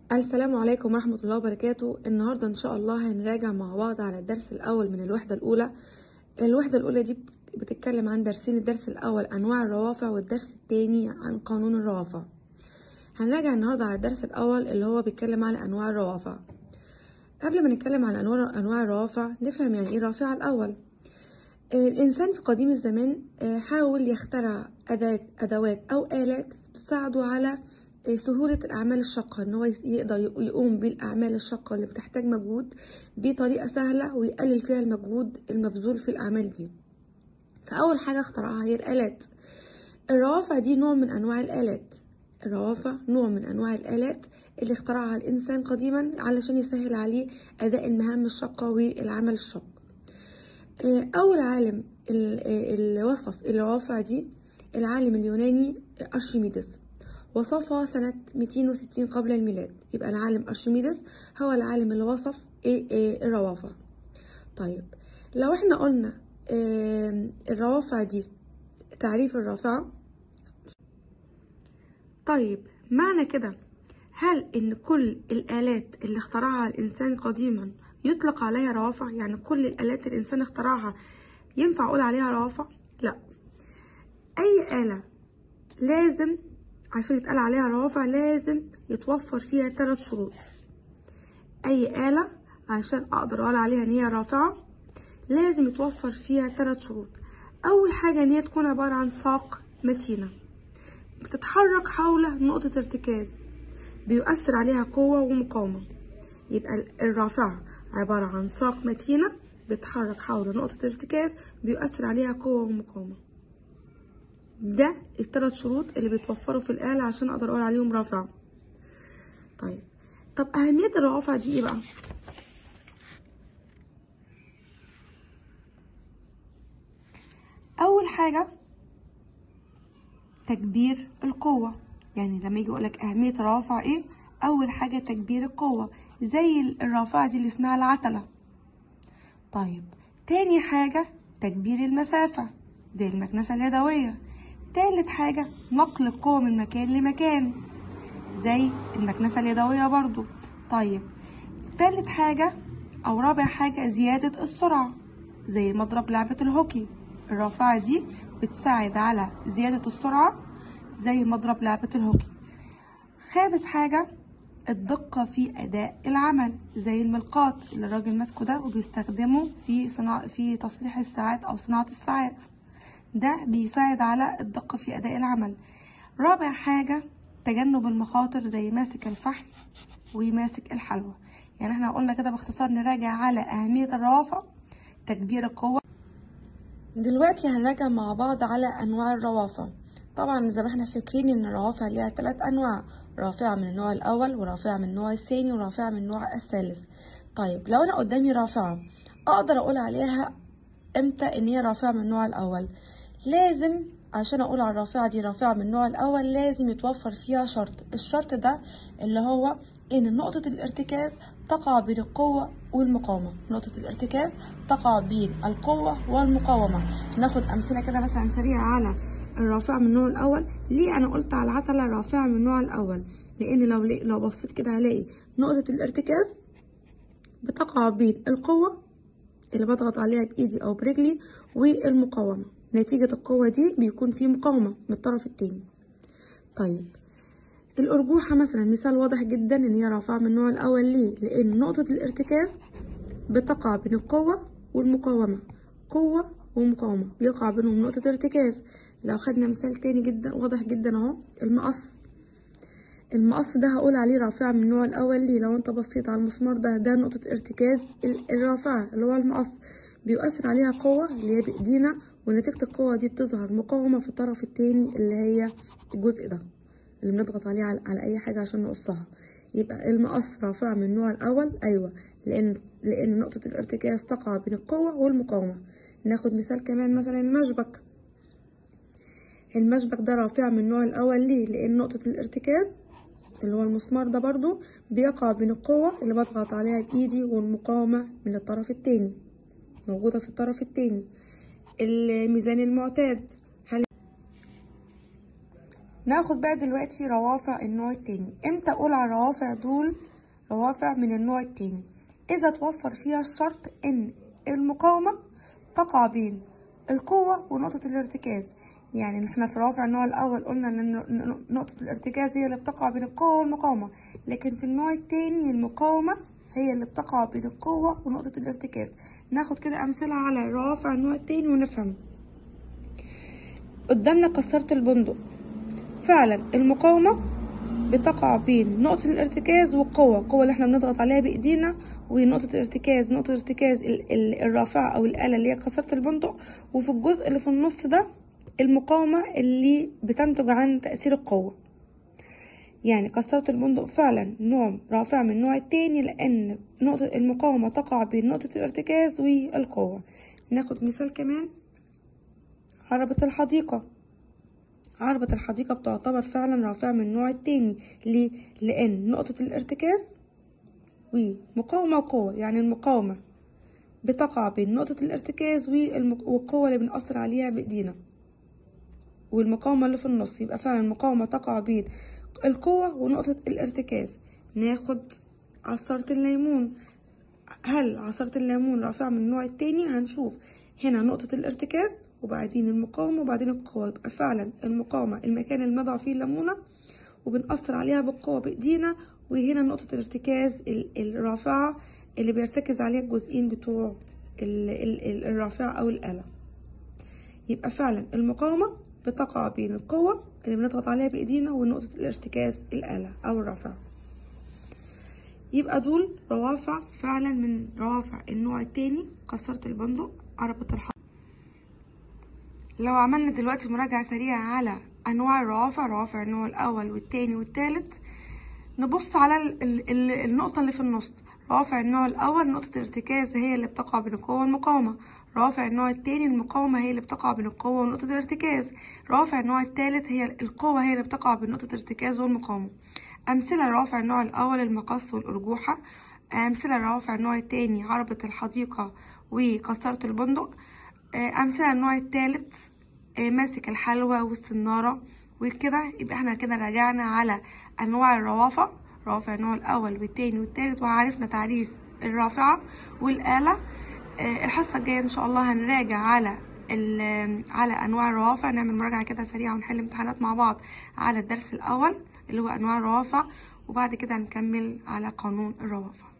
السلام عليكم ورحمة الله وبركاته النهاردة إن شاء الله هنراجع مع بعض على الدرس الأول من الوحدة الأولى الوحدة الأولى دي بتتكلم عن درسين الدرس الأول أنواع الروافع والدرس التاني عن قانون الروافع هنراجع النهاردة على الدرس الأول اللي هو بيتكلم عن أنواع الروافع قبل ما نتكلم عن أنواع أنواع الروافع نفهم يعني إيه رافع الأول الإنسان في قديم الزمان حاول يخترع أداة أدوات أو آلات تساعده على سهولة الأعمال الشاقة إن هو يقدر يقوم بالأعمال الشاقة اللي بتحتاج مجهود بطريقة سهلة ويقلل فيها المجهود المبذول في الأعمال دي فأول حاجة اخترعها هي الآلات الروافع دي نوع من أنواع الآلات الروافع نوع من أنواع الآلات اللي اخترعها الإنسان قديما علشان يسهل عليه أداء المهام الشاقة والعمل الشاق أول عالم اللي وصف الروافع دي العالم اليوناني أرشميدس وصفها سنة 260 قبل الميلاد يبقى العالم أرشميدس هو العالم اللي وصف إيه إيه الروافع طيب لو احنا قلنا إيه الروافع دي تعريف الرافعة طيب معنى كده هل ان كل الآلات اللي اخترعها الإنسان قديما يطلق عليها روافع يعني كل الآلات الإنسان اخترعها ينفع أقول عليها روافع لا أي آلة لازم عشان يتقال عليها روافع لازم يتوفر فيها ثلاث شروط اي آلة عشان اقدر اقول عليها ان هي رافعة لازم يتوفر فيها ثلاث شروط اول حاجة ان هي تكون عبارة عن ساق متينة بتتحرك حول نقطة ارتكاز بيؤثر عليها قوة ومقاومة يبقى الرافعة عبارة عن ساق متينة بتتحرك حول نقطة ارتكاز بيؤثر عليها قوة ومقاومة ده الثلاث شروط اللي بيتوفروا في الآلة عشان أقدر أقول عليهم رافع طيب طب أهمية الروافع دي إيه بقى؟ أول حاجة تكبير القوة يعني لما يجي يقولك أهمية الروافع إيه؟ أول حاجة تكبير القوة زي الرافعة دي اللي اسمها العتلة طيب تاني حاجة تكبير المسافة زي المكنسة اليدوية تالت حاجة نقل القوة من مكان لمكان زي المكنسة اليدوية برضو طيب تالت حاجة أو رابع حاجة زيادة السرعة زي مضرب لعبة الهوكي الرافعة دي بتساعد على زيادة السرعة زي مضرب لعبة الهوكي خامس حاجة الدقة في أداء العمل زي الملقاط اللي الراجل ماسكه ده وبيستخدمه في صناعة في تصليح الساعات أو صناعة الساعات ده بيساعد على الدقة في أداء العمل رابع حاجة تجنب المخاطر زي ماسك الفحم وماسك الحلوى يعني احنا قلنا كده باختصار نراجع على أهمية الروافع تكبير القوة دلوقتي هنراجع مع بعض على أنواع الروافع طبعا زي ما احنا فاكرين ان الروافع ليها ثلاث أنواع رافعة من النوع الأول ورافعة من النوع الثاني ورافعة من النوع الثالث طيب لو أنا قدامي رافعة أقدر أقول عليها امتى ان هي رافعة من النوع الأول لازم عشان اقول على الرافعة دي رافعة من النوع الاول لازم يتوفر فيها شرط الشرط ده اللي هو ان نقطة الارتكاز تقع بين القوة والمقاومة نقطة الارتكاز تقع بين القوة والمقاومة ناخد امثلة كده مثلا سريعة على الرافعة من النوع الاول ليه انا قلت على العتلة رافعة من النوع الاول لان لو لو بصيت كده هلاقي نقطة الارتكاز بتقع بين القوة اللي بضغط عليها بايدي او برجلي والمقاومة نتيجة القوة دي بيكون في مقاومة من الطرف التاني طيب الأرجوحة مثلا مثال واضح جدا إن هي رافعة من النوع الأول ليه؟ لأن نقطة الارتكاز بتقع بين القوة والمقاومة قوة ومقاومة بيقع بينهم نقطة ارتكاز لو خدنا مثال تاني جدا واضح جدا اهو المقص المقص ده هقول عليه رافعة من النوع الأول ليه لو انت بصيت على المسمار ده ده نقطة ارتكاز الرافعة اللي هو المقص بيؤثر عليها قوة اللي هي بإيدينا ونتيجة القوة دي بتظهر مقاومة في الطرف التاني اللي هي الجزء ده اللي بنضغط عليه على أي حاجة عشان نقصها يبقى المقص رافعة من النوع الأول أيوة لأن لأن نقطة الارتكاز تقع بين القوة والمقاومة ناخد مثال كمان مثلا المشبك المشبك ده رافع من النوع الأول ليه؟ لأن نقطة الارتكاز اللي هو المسمار ده برضو بيقع بين القوة اللي بضغط عليها بإيدي والمقاومة من الطرف التاني موجودة في الطرف التاني الميزان المعتاد هل ناخد بقى دلوقتي روافع النوع التاني امتى اقول على الروافع دول روافع من النوع التاني اذا توفر فيها الشرط ان المقاومة تقع بين القوة ونقطة الارتكاز يعني احنا في روافع النوع الاول قلنا ان نقطة الارتكاز هي اللي بتقع بين القوة والمقاومة لكن في النوع التاني المقاومة هي اللي بتقع بين القوة ونقطة الارتكاز ناخد كده امثلة على روافع النوع التاني ونفهم قدامنا قسطرة البندق فعلا المقاومة بتقع بين نقطة الارتكاز والقوة القوة اللي احنا بنضغط عليها بإيدينا ونقطة الارتكاز نقطة الارتكاز الرافعة أو الآلة اللي هي قسطرة البندق وفي الجزء اللي في النص ده المقاومة اللي بتنتج عن تأثير القوة يعني قسطرة البندق فعلا نوع رافع من النوع التاني لأن نقطة المقاومة تقع بين نقطة الارتكاز والقوة ناخد مثال كمان عربة الحديقة عربة الحديقة بتعتبر فعلا رافعة من النوع التاني ليه؟ لأن نقطة الارتكاز ومقاومة وقوة يعني المقاومة بتقع بين نقطة الارتكاز والقوة اللي بنأثر عليها بإيدينا والمقاومة اللي في النص يبقى فعلا المقاومة تقع بين القوة ونقطة الارتكاز ناخد عصارة الليمون هل عصارة الليمون رافعة من النوع التاني هنشوف هنا نقطة الارتكاز وبعدين المقاومة وبعدين القوة يبقى فعلا المقاومة المكان اللي بنضع فيه الليمونة وبنأثر عليها بالقوة بإيدينا وهنا نقطة الارتكاز الرافعة اللي بيرتكز عليها الجزئين بتوع الرافعة أو الآلة يبقى فعلا المقاومة بتقع بين القوة اللي بنضغط عليها بإيدينا ونقطة الارتكاز الآلة أو الرافعة يبقى دول روافع فعلا من روافع النوع التاني كسرت البندق عربة الحرب لو عملنا دلوقتي مراجعة سريعة على أنواع الروافع روافع النوع الأول والتاني والتالت نبص على ال ال النقطة اللي في النص روافع النوع الأول نقطة الارتكاز هي اللي بتقع بين القوة والمقاومة روافع النوع التاني المقاومة هي اللي بتقع بين القوة ونقطة الارتكاز روافع النوع التالت هي القوة هي اللي بتقع بين نقطة الارتكاز والمقاومة أمثلة روافع النوع الأول المقص والأرجوحة أمثلة روافع النوع التاني عربة الحديقة وكسرة البندق أمثلة النوع التالت ماسك الحلوى والسنارة وكده يبقى احنا كده راجعنا على أنواع الروافع روافع النوع الأول والتاني والتالت وعرفنا تعريف الرافعة والآلة الحصة الجاية إن شاء الله هنراجع على على أنواع الروافع نعمل مراجعة كده سريعة ونحل امتحانات مع بعض على الدرس الأول اللي هو أنواع الروافع وبعد كده هنكمل على قانون الروافع